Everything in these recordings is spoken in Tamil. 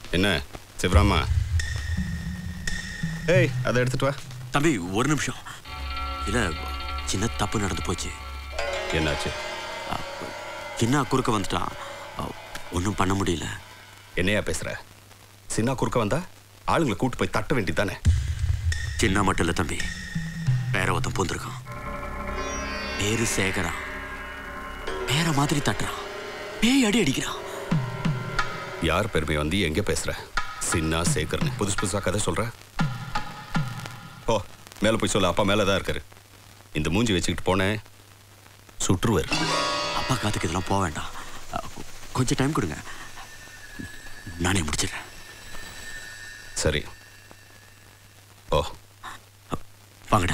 என்ன சிவராமா ஏய் அதை எடுத்துட்டு வா தம்பி ஒரு நிமிஷம் இல்ல சின்ன தப்பு நடந்து போச்சு என்னாச்சு சின்ன குறுக்க வந்துட்டான் ஒன்றும் பண்ண முடியல என்னையா பேசுற சின்ன குறுக்க வந்தா ஆளுங்களை கூட்டு போய் தட்ட வேண்டியதானே சின்ன மட்டும் இல்ல தம்பி வேற ஒருத்தன் பூந்திருக்கான் பேரு சேகரா வேற மாதிரி தட்டுறான் பேய் அடி அடிக்கிறான் யார் பெருமை வந்து எங்க பேசுற சின்னா சேகர்னு புதுசு புதுசா கதை சொல்ற ஓ மேல போய் சொல்ல அப்பா மேல தான் இருக்காரு இந்த மூஞ்சி வச்சுக்கிட்டு போனேன் சுற்றுவர் அப்பா காத்துக்கு இதெல்லாம் போக வேண்டாம் அ, கொஞ்சம் டைம் கொடுங்க நானே முடிச்சிடுறேன் சரி ஓ வாங்கடா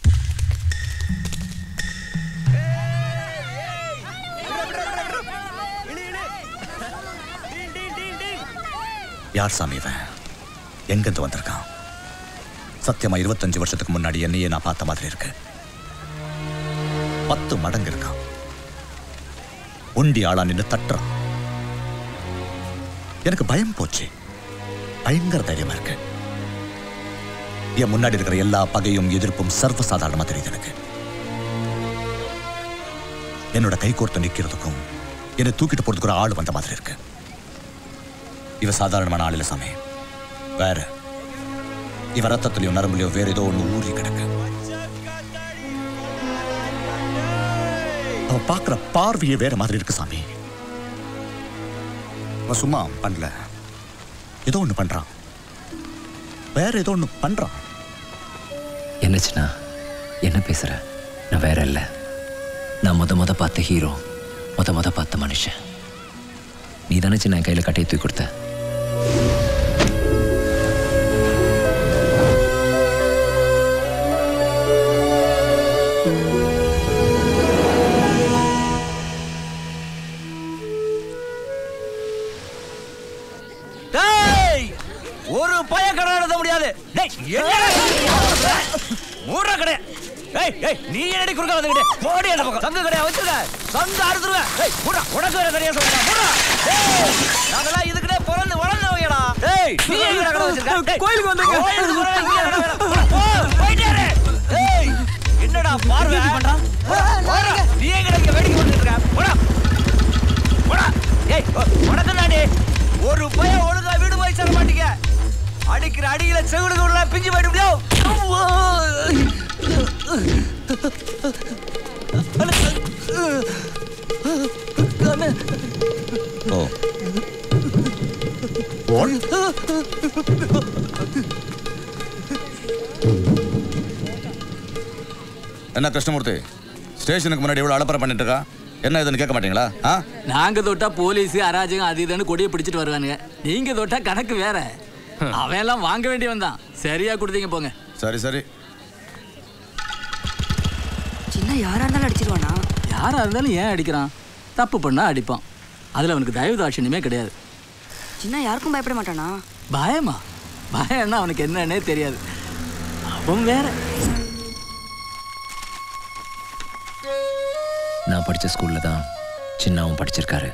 யார் சாமி இவன் எங்கிருந்து வந்திருக்கான் சத்தியமா இருபத்தஞ்சு வருஷத்துக்கு முன்னாடி என்னையே நான் பார்த்த மாதிரி இருக்கு பத்து மடங்கு இருக்கான் உண்டி ஆளா நின்று தட்டுறான் எனக்கு பயம் போச்சு பயங்கர தைரியமா இருக்கு என் முன்னாடி இருக்கிற எல்லா பகையும் எதிர்ப்பும் சர்வசாதாரணமா தெரியுது எனக்கு என்னோட கை கோர்த்து நிக்கிறதுக்கும் என்னை தூக்கிட்டு போறதுக்கு ஒரு ஆள் வந்த மாதிரி இருக்கு இவ சாதாரணமான ஆள் இல்ல சாமி வேற இவ ரத்தத்திலையும் நரம்புலையும் வேற ஏதோ ஒண்ணு ஊறி கிடக்கு அவன் பார்க்கிற பார்வையே வேற மாதிரி இருக்கு சாமி அவன் சும்மா பண்ணல ஏதோ ஒண்ணு பண்றான் வேற ஏதோ ஒண்ணு பண்றான் என்னச்சுண்ணா என்ன பேசுற நான் வேற இல்லை நான் முத முத பார்த்த ஹீரோ முத முத பார்த்த மனுஷன் நீ தானே சின்ன என் கையில் கட்டையை தூக்கி கொடுத்த டேய் ஒரு பய கடை நடத்த முடியாது டேய் என்னடா மூடுற கடை ஏய் ஏய் நீ என்னடி குறுக்க வந்துக்கிட்டு போடி அந்த பக்கம் சங்கு கடையா வச்சிருக்க சங்கு அறுத்துருவேன் ஏய் மூடா உனக்கு வேற கடையா சொல்றேன் மூடா டேய் நாங்கெல்லாம் இதுக்குனே பிறந்து வளர்ந்தவங்கடா டேய் நீ எங்க கடை வச்சிருக்க டேய், கோயிலுக்கு வந்தீங்க கோயிலுக்கு வரேன் இங்க கடை வேற. போ, போயிட்டே இரு. டேய் என்னடா பார்வை பண்றான் நீ எங்க இங்க வேடிக்கை பார்த்துட்டு இருக்க போடா போடா ஏய் உனக்கு தானே ஒரு பய ஒழுங்கா வீடு போய் சேர மாட்டீங்க அடிக்கிற அடியில செவிடுக்கு உள்ள பிஞ்சு போயிட்டு முடியும் ஓ What? என்ன கிருஷ்ணமூர்த்தி ஸ்டேஷனுக்கு முன்னாடி இவ்வளவு அலப்பறை பண்ணிட்டு இருக்கா என்ன இதுன்னு கேட்க மாட்டீங்களா ஆ நாங்க தொட்டா போலீஸ் அராஜகம் அது இதுன்னு கொடியை பிடிச்சிட்டு வருவானுங்க நீங்க தொட்டா கணக்கு வேற அவன் எல்லாம் வாங்க வேண்டியவன் தான் சரியா கொடுத்தீங்க போங்க சரி சரி சின்ன யாரா இருந்தாலும் அடிச்சிருவானா யாரா இருந்தாலும் ஏன் அடிக்கிறான் தப்பு பண்ணா அடிப்பான் அதுல அவனுக்கு தயவு தாட்சியமே கிடையாது சின்ன யாருக்கும் பயப்பட மாட்டானா பயமா பயம்னா அவனுக்கு என்னன்னே தெரியாது அவன் வேற நான் படித்த ஸ்கூலில் தான் சின்னாவும் படிச்சிருக்காரு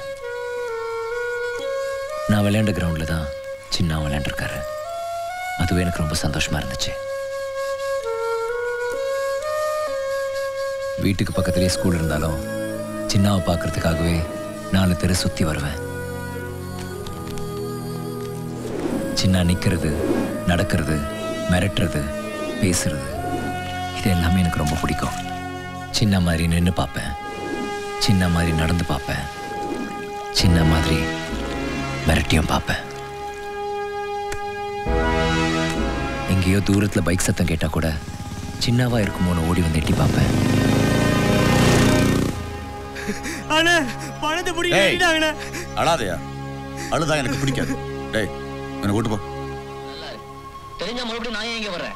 நான் விளையாண்ட கிரவுண்டில் தான் சின்னாவும் விளையாண்டுருக்காரு அதுவே எனக்கு ரொம்ப சந்தோஷமா இருந்துச்சு வீட்டுக்கு பக்கத்துலேயே ஸ்கூல் இருந்தாலும் சின்னாவை பார்க்கறதுக்காகவே நாலு தெரு சுற்றி வருவேன் சின்ன நிற்கிறது நடக்கிறது மிரட்டுறது பேசுறது இது எல்லாமே எனக்கு ரொம்ப பிடிக்கும் சின்ன மாதிரி நின்று பார்ப்பேன் சின்ன மாதிரி நடந்து பார்ப்பேன் சின்ன மாதிரி மிரட்டியும் பார்ப்பேன் எங்கேயோ தூரத்தில் பைக் சத்தம் கேட்டால் கூட சின்னவா இருக்குமோன்னு ஓடி வந்து எட்டி பார்ப்பேன் அண்ணே பணத்தை டேய். பிடிக்கிட்டாங்கண்ணே அழாதையா அழுதா எனக்கு பிடிக்காது டேய் என்ன கூட்டு போ தெரிஞ்சா மறுபடியும் நான் ஏன் இங்க வர்றேன்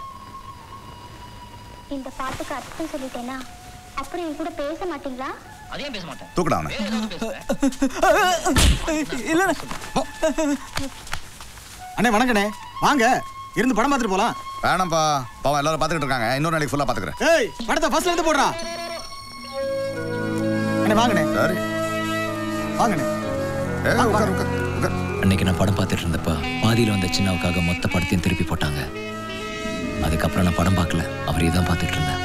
இந்த பாட்டுக்கு அர்த்தம் சொல்லிட்டேனா அப்புறம் என் கூட பேச மாட்டீங்களா அதையும் பேச மாட்டேன் தூக்குடா அவனை இல்ல அண்ணே வணக்கண்ணே வாங்க இருந்து படம் பார்த்துட்டு போலாம் வேணாம்ப்பா பாவம் எல்லாரும் பார்த்துக்கிட்டு இருக்காங்க இன்னொரு நாளைக்கு ஃபுல்லாக பார்த்துக்கிறேன் ஏய் படத்தை ஃபர்ஸ்ட்ல இருந்து போடுறா அண்ணே வாங்கண்ணே சரி வாங்கண்ணே ஏய் உட்கார் உட்கார் உட்கார் அன்னைக்கு நான் படம் பார்த்துட்டு இருந்தப்ப பாதியில் வந்த சின்னாவுக்காக மொத்த படத்தையும் திருப்பி போட்டாங்க அதுக்கப்புறம் நான் படம் பார்க்கல அவரே தான் பார்த்துட்டு இருந்தேன்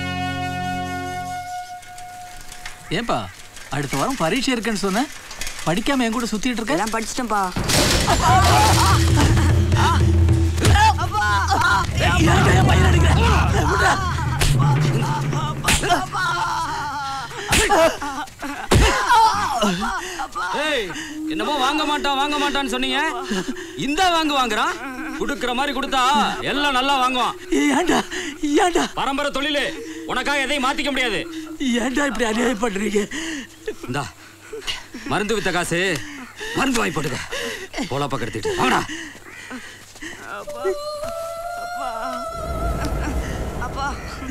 ஏன்பா அடுத்த வாரம் பரீட்சை இருக்குன்னு சொன்னேன் படிக்காம என் கூட சுத்திட்டு இருக்க எல்லாம் படிச்சிட்டேன்ப்பா ஏய் என்னமோ வாங்க மாட்டான் வாங்க மாட்டான்னு சொன்னீங்க இந்த வாங்கு வாங்குறான் குடுக்கிற மாதிரி கொடுத்தா எல்லாம் நல்லா வாங்குவான் ஏன்டா ஏன்டா பரம்பரை தொழிலு உனக்காக எதையும் மாத்திக்க முடியாது ஏன்டா இப்படி அநியாயம் பண்றீங்க இந்தா மருந்து வித்த காசு மருந்து வாங்கி போட்டுக்க போலாப்பா கெடுத்துட்டு வாங்கடா அப்பா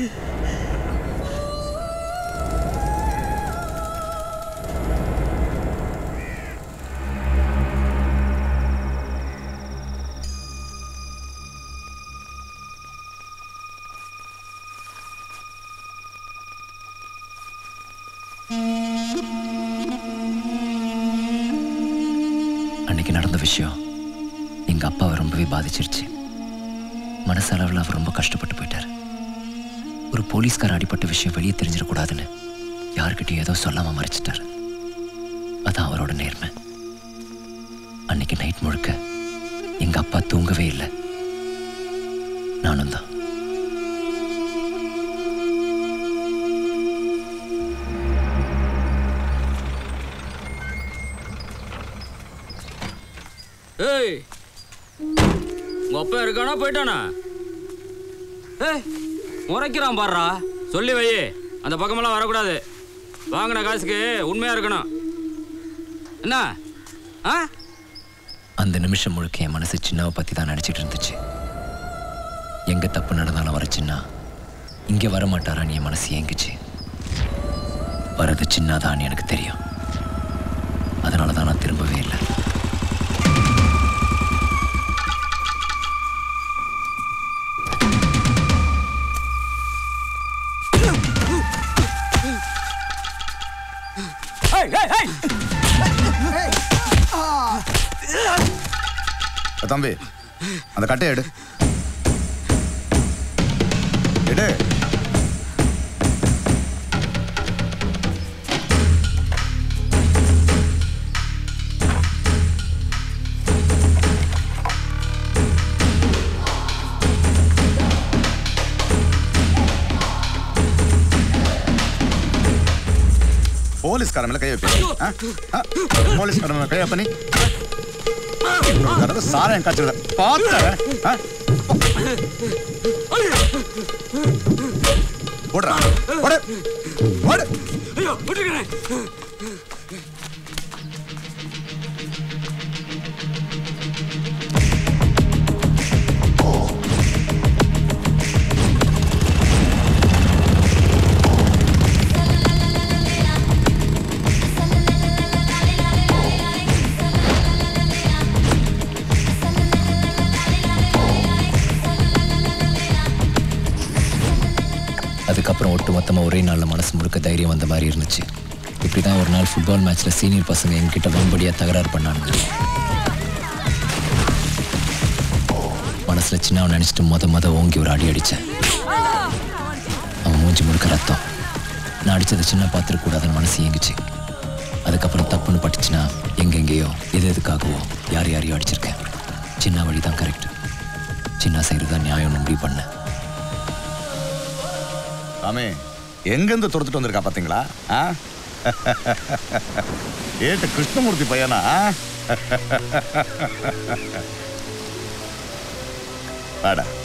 அன்னைக்கு நடந்த விஷயம் எங்க அப்பாவை ரொம்பவே பாதிச்சிருச்சு மனசளவில் அவர் ரொம்ப கஷ்டப்பட்டு போயிட்டார் ஒரு போலீஸ்கார அடிப்பட்ட விஷயம் வெளியே தெரிஞ்சிடக்கூடாதுன்னு யாருக்கிட்டையும் ஏதோ சொல்லாம மறைச்சிட்டார் அதான் அவரோட நேர்மை அன்னைக்கு நைட் முழுக்க எங்க அப்பா தூங்கவே இல்லை நானும் தான் ஏய் உங்க அப்பா இருக்கானா போயிட்டானா ஏய் முறைக்கிறான் பாடுறா சொல்லி வை அந்த பக்கமெல்லாம் வரக்கூடாது வாங்கின காசுக்கு உண்மையா இருக்கணும் என்ன ஆ அந்த நிமிஷம் முழுக்க என் மனசு சின்னாவை பற்றி தான் நினச்சிட்டு இருந்துச்சு எங்கே தப்பு நடந்தாலும் வர சின்னா இங்கே வர மாட்டாரான்னு என் மனசு ஏங்குச்சு வரது சின்னாதான்னு எனக்கு தெரியும் அதனால தான் நான் திரும்பவே இல்லை ஏய் ஏய் ஏய் தம்பி அந்த கட்டையை எடு எடு போலீஸ்காரன் மேல கை வைப்பீங்க போலீஸ்காரன் மேல கை வைப்ப நீ ஒரு தடவை சாராயம் காய்ச்சல பார்த்தேன் ஆ? ஓடுறா ஓடு ஓடு ஐயோ விட்டுக்கிறேன் அதுக்கப்புறம் ஒட்டு மொத்தமாக ஒரே நாளில் மனசு முழுக்க தைரியம் வந்த மாதிரி இருந்துச்சு இப்படி தான் ஒரு நாள் ஃபுட்பால் மேட்ச்சில் சீனியர் பசங்க என்கிட்ட வம்படியாக தகராறு பண்ணானுங்க மனசில் சின்னவன் நினச்சிட்டு மொத மொத ஓங்கி ஒரு அடி அடித்தேன் அவன் மூஞ்சி முழுக்க ரத்தம் நான் அடித்ததை சின்ன பார்த்துருக்கூடாதுன்னு மனசு ஏங்குச்சு அதுக்கப்புறம் தப்புன்னு பட்டுச்சுன்னா எங்கெங்கேயோ எது எதுக்காகவோ யார் யாரையோ அடிச்சிருக்கேன் சின்ன வழி தான் கரெக்ட் சின்ன செய்கிறது தான் நியாயம்னு முடிவு பண்ணேன் சாமி எங்கேருந்து துரத்துட்டு வந்திருக்கா பாத்தீங்களா ஆ ஏட்டு கிருஷ்ணமூர்த்தி பையனா ஆ? வாடா